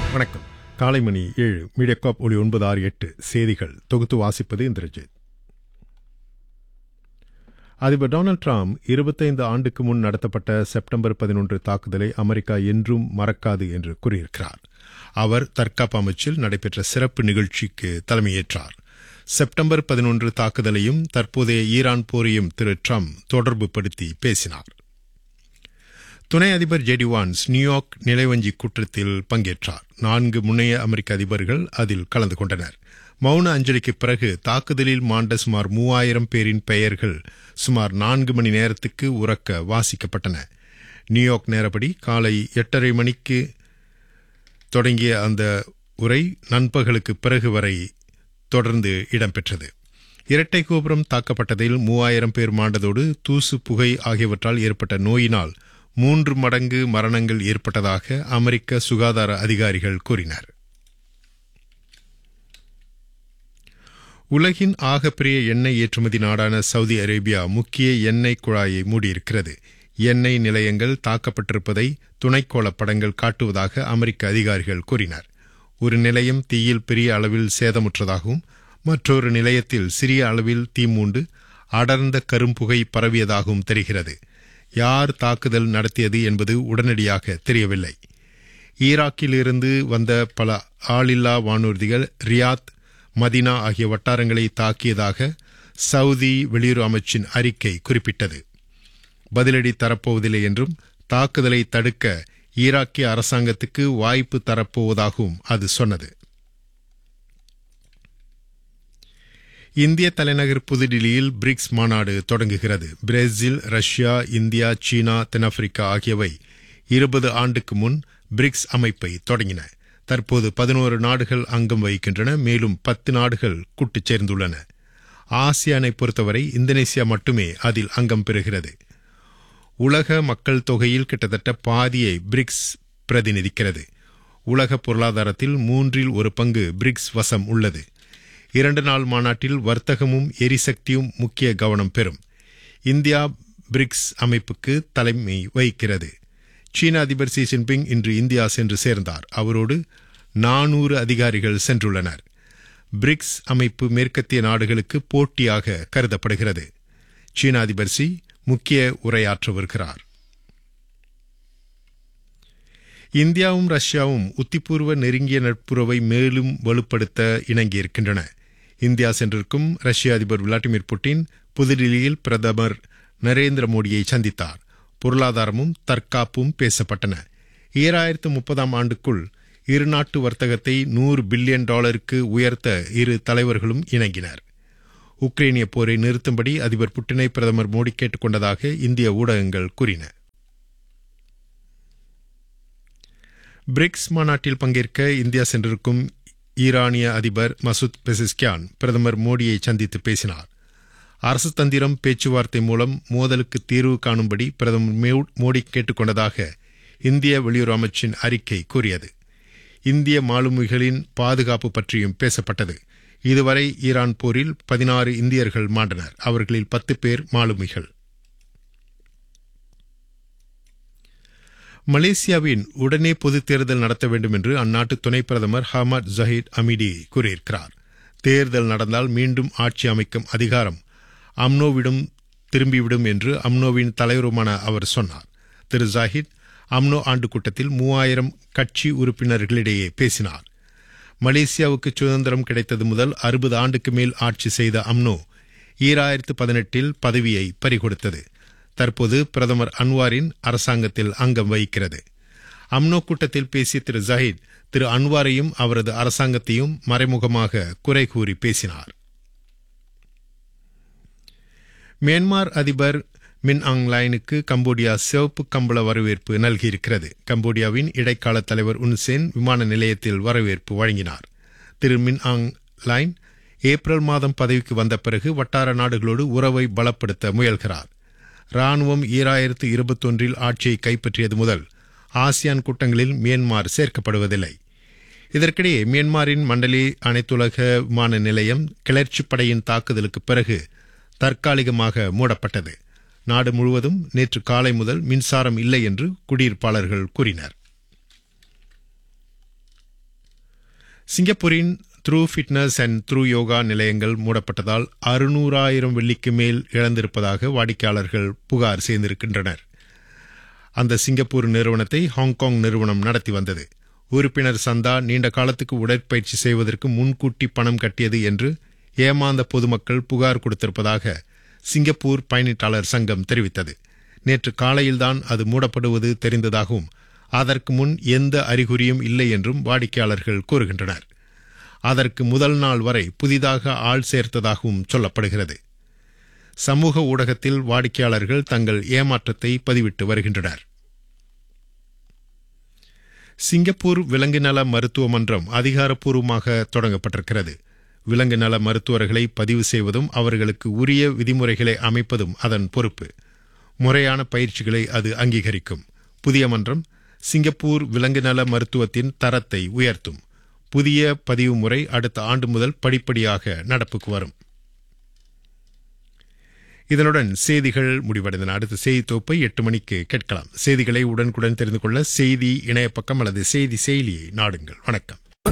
வணக்கம் காலை மணி ஏழு மீடியாகாப் ஒளி ஒன்பது ஆறு எட்டு செய்திகள் தொகுத்து வாசிப்பது இந்திரஜித் அதிபர் டொனால்ட் ட்ரம்ப் இருபத்தைந்து ஆண்டுக்கு முன் நடத்தப்பட்ட செப்டம்பர் பதினொன்று தாக்குதலை அமெரிக்கா என்றும் மறக்காது என்று கூறியிருக்கிறார் அவர் தற்காப்பு அமைச்சில் நடைபெற்ற சிறப்பு நிகழ்ச்சிக்கு தலைமையேற்றார் செப்டம்பர் பதினொன்று தாக்குதலையும் தற்போதைய ஈரான் போரையும் திரு ட்ரம்ப் தொடர்பு படுத்தி பேசினார் துணை அதிபர் ஜெடி வான்ஸ் நியூயார்க் நிலைவஞ்சி கூட்டத்தில் பங்கேற்றார் நான்கு முன்னைய அமெரிக்க அதிபர்கள் அதில் கலந்து கொண்டனர் மௌன அஞ்சலிக்கு பிறகு தாக்குதலில் மாண்ட சுமார் மூவாயிரம் பேரின் பெயர்கள் சுமார் நான்கு மணி நேரத்துக்கு உறக்க வாசிக்கப்பட்டன நியூயார்க் நேரப்படி காலை எட்டரை மணிக்கு தொடங்கிய அந்த உரை நண்பகலுக்கு பிறகு வரை தொடர்ந்து இடம்பெற்றது இரட்டை கோபுரம் தாக்கப்பட்டதில் மூவாயிரம் பேர் மாண்டதோடு தூசு புகை ஆகியவற்றால் ஏற்பட்ட நோயினால் மூன்று மடங்கு மரணங்கள் ஏற்பட்டதாக அமெரிக்க சுகாதார அதிகாரிகள் கூறினர் உலகின் ஆகப்பெரிய எண்ணெய் ஏற்றுமதி நாடான சவுதி அரேபியா முக்கிய எண்ணெய் குழாயை மூடியிருக்கிறது எண்ணெய் நிலையங்கள் தாக்கப்பட்டிருப்பதை துணைக்கோள படங்கள் காட்டுவதாக அமெரிக்க அதிகாரிகள் கூறினர் ஒரு நிலையம் தீயில் பெரிய அளவில் சேதமுற்றதாகவும் மற்றொரு நிலையத்தில் சிறிய அளவில் தீ மூண்டு அடர்ந்த கரும்புகை பரவியதாகவும் தெரிகிறது யார் தாக்குதல் நடத்தியது என்பது உடனடியாக தெரியவில்லை ஈராக்கிலிருந்து வந்த பல ஆளில்லா வானூர்திகள் ரியாத் மதினா ஆகிய வட்டாரங்களை தாக்கியதாக சவுதி வெளியுறவு அமைச்சின் அறிக்கை குறிப்பிட்டது பதிலடி தரப்போவதில்லை என்றும் தாக்குதலை தடுக்க ஈராக்கிய அரசாங்கத்துக்கு வாய்ப்பு தரப்போவதாகவும் அது சொன்னது இந்திய தலைநகர் புதுடில்லியில் பிரிக்ஸ் மாநாடு தொடங்குகிறது பிரேசில் ரஷ்யா இந்தியா சீனா தென்னாப்பிரிக்கா ஆகியவை இருபது ஆண்டுக்கு முன் பிரிக்ஸ் அமைப்பை தொடங்கின தற்போது பதினோரு நாடுகள் அங்கம் வகிக்கின்றன மேலும் பத்து நாடுகள் கூட்டுச் சேர்ந்துள்ளன ஆசியானை பொறுத்தவரை இந்தோனேசியா மட்டுமே அதில் அங்கம் பெறுகிறது உலக மக்கள் தொகையில் கிட்டத்தட்ட பாதியை பிரிக்ஸ் பிரதிநிதிக்கிறது உலக பொருளாதாரத்தில் மூன்றில் ஒரு பங்கு பிரிக்ஸ் வசம் உள்ளது இரண்டு நாள் மாநாட்டில் வர்த்தகமும் எரிசக்தியும் முக்கிய கவனம் பெறும் இந்தியா பிரிக்ஸ் அமைப்புக்கு தலைமை வகிக்கிறது சீன அதிபர் சி ஜின்பிங் இன்று இந்தியா சென்று சேர்ந்தார் அவரோடு நானூறு அதிகாரிகள் சென்றுள்ளனர் பிரிக்ஸ் அமைப்பு மேற்கத்திய நாடுகளுக்கு போட்டியாக கருதப்படுகிறது சீன அதிபர் சி முக்கிய உரையாற்றவிருக்கிறார் இந்தியாவும் ரஷ்யாவும் உத்திபூர்வ நெருங்கிய நட்புறவை மேலும் வலுப்படுத்த இணங்கியிருக்கின்றன இந்தியா சென்றிருக்கும் ரஷ்ய அதிபர் விளாடிமிர் புட்டின் புதுடில்லியில் பிரதமர் நரேந்திர மோடியை சந்தித்தார் பொருளாதாரமும் தற்காப்பும் பேசப்பட்டன ஈராயிரத்து முப்பதாம் ஆண்டுக்குள் இருநாட்டு வர்த்தகத்தை நூறு பில்லியன் டாலருக்கு உயர்த்த இரு தலைவர்களும் இணங்கினர் உக்ரைனிய போரை நிறுத்தும்படி அதிபர் புட்டினை பிரதமர் மோடி கேட்டுக் கொண்டதாக இந்திய ஊடகங்கள் கூறின பிரிக்ஸ் மாநாட்டில் பங்கேற்க இந்தியா சென்றிருக்கும் ஈரானிய அதிபர் மசூத் பெசிஸ்கியான் பிரதமர் மோடியை சந்தித்து பேசினார் அரசு தந்திரம் பேச்சுவார்த்தை மூலம் மோதலுக்கு தீர்வு காணும்படி பிரதமர் மோடி கேட்டுக்கொண்டதாக இந்திய வெளியுறவு அமைச்சின் அறிக்கை கூறியது இந்திய மாலுமிகளின் பாதுகாப்பு பற்றியும் பேசப்பட்டது இதுவரை ஈரான் போரில் பதினாறு இந்தியர்கள் மாண்டனர் அவர்களில் பத்து பேர் மாலுமிகள் மலேசியாவின் உடனே பொதுத் தேர்தல் நடத்த வேண்டும் என்று அந்நாட்டு துணை பிரதமர் ஹமத் ஜஹீத் அமிடி கூறியிருக்கிறார் தேர்தல் நடந்தால் மீண்டும் ஆட்சி அமைக்கும் அதிகாரம் அம்னோவிடம் திரும்பிவிடும் என்று அம்னோவின் தலைவருமான அவர் சொன்னார் திரு ஜாஹித் அம்னோ ஆண்டு கூட்டத்தில் மூவாயிரம் கட்சி உறுப்பினர்களிடையே பேசினார் மலேசியாவுக்கு சுதந்திரம் கிடைத்தது முதல் அறுபது ஆண்டுக்கு மேல் ஆட்சி செய்த அம்னோ ஈராயிரத்து பதினெட்டில் பதவியை பறிகொடுத்தது தற்போது பிரதமர் அன்வாரின் அரசாங்கத்தில் அங்கம் வகிக்கிறது அம்னோ கூட்டத்தில் பேசிய திரு ஜஹீத் திரு அன்வாரையும் அவரது அரசாங்கத்தையும் மறைமுகமாக குறை கூறி பேசினார் மியான்மர் அதிபர் மின் ஆங் லைனுக்கு கம்போடியா சிவப்பு கம்பள வரவேற்பு நல்கியிருக்கிறது கம்போடியாவின் இடைக்கால தலைவர் உன்சேன் விமான நிலையத்தில் வரவேற்பு வழங்கினார் திரு மின் ஆங் லைன் ஏப்ரல் மாதம் பதவிக்கு வந்த பிறகு வட்டார நாடுகளோடு உறவை பலப்படுத்த முயல்கிறார் ராணுவம் ஈராயிரத்து இருபத்தொன்றில் ஆட்சியை கைப்பற்றியது முதல் ஆசியான் கூட்டங்களில் மியான்மார் சேர்க்கப்படுவதில்லை இதற்கிடையே மியான்மாரின் மண்டலி அனைத்துலக விமான நிலையம் கிளர்ச்சிப் படையின் தாக்குதலுக்கு பிறகு தற்காலிகமாக மூடப்பட்டது நாடு முழுவதும் நேற்று காலை முதல் மின்சாரம் இல்லை என்று குடியிருப்பாளர்கள் கூறினர் சிங்கப்பூரின் True Fitness and True Yoga நிலையங்கள் மூடப்பட்டதால் அறுநூறாயிரம் வெள்ளிக்கு மேல் இழந்திருப்பதாக வாடிக்கையாளர்கள் புகார் செய்திருக்கின்றனர் அந்த சிங்கப்பூர் நிறுவனத்தை ஹாங்காங் நிறுவனம் நடத்தி வந்தது உறுப்பினர் சந்தா நீண்ட காலத்துக்கு உடற்பயிற்சி செய்வதற்கு முன்கூட்டி பணம் கட்டியது என்று ஏமாந்த பொதுமக்கள் புகார் கொடுத்திருப்பதாக சிங்கப்பூர் பயணிட்டாளர் சங்கம் தெரிவித்தது நேற்று காலையில்தான் அது மூடப்படுவது தெரிந்ததாகவும் அதற்கு முன் எந்த அறிகுறியும் இல்லை என்றும் வாடிக்கையாளர்கள் கூறுகின்றனர் அதற்கு முதல் நாள் வரை புதிதாக ஆள் சேர்த்ததாகவும் சொல்லப்படுகிறது சமூக ஊடகத்தில் வாடிக்கையாளர்கள் தங்கள் ஏமாற்றத்தை பதிவிட்டு வருகின்றனர் சிங்கப்பூர் விலங்கு நல மருத்துவ மன்றம் அதிகாரப்பூர்வமாக தொடங்கப்பட்டிருக்கிறது விலங்கு நல மருத்துவர்களை பதிவு செய்வதும் அவர்களுக்கு உரிய விதிமுறைகளை அமைப்பதும் அதன் பொறுப்பு முறையான பயிற்சிகளை அது அங்கீகரிக்கும் புதிய மன்றம் சிங்கப்பூர் விலங்கு நல மருத்துவத்தின் தரத்தை உயர்த்தும் புதிய பதிவு முறை அடுத்த ஆண்டு முதல் படிப்படியாக நடப்புக்கு வரும் இதனுடன் செய்திகள் முடிவடைந்தன அடுத்த செய்தி தொகுப்பை எட்டு மணிக்கு கேட்கலாம் செய்திகளை உடனுக்குடன் தெரிந்து கொள்ள செய்தி இணைய பக்கம் அல்லது செய்தி செயலியை நாடுங்கள் வணக்கம்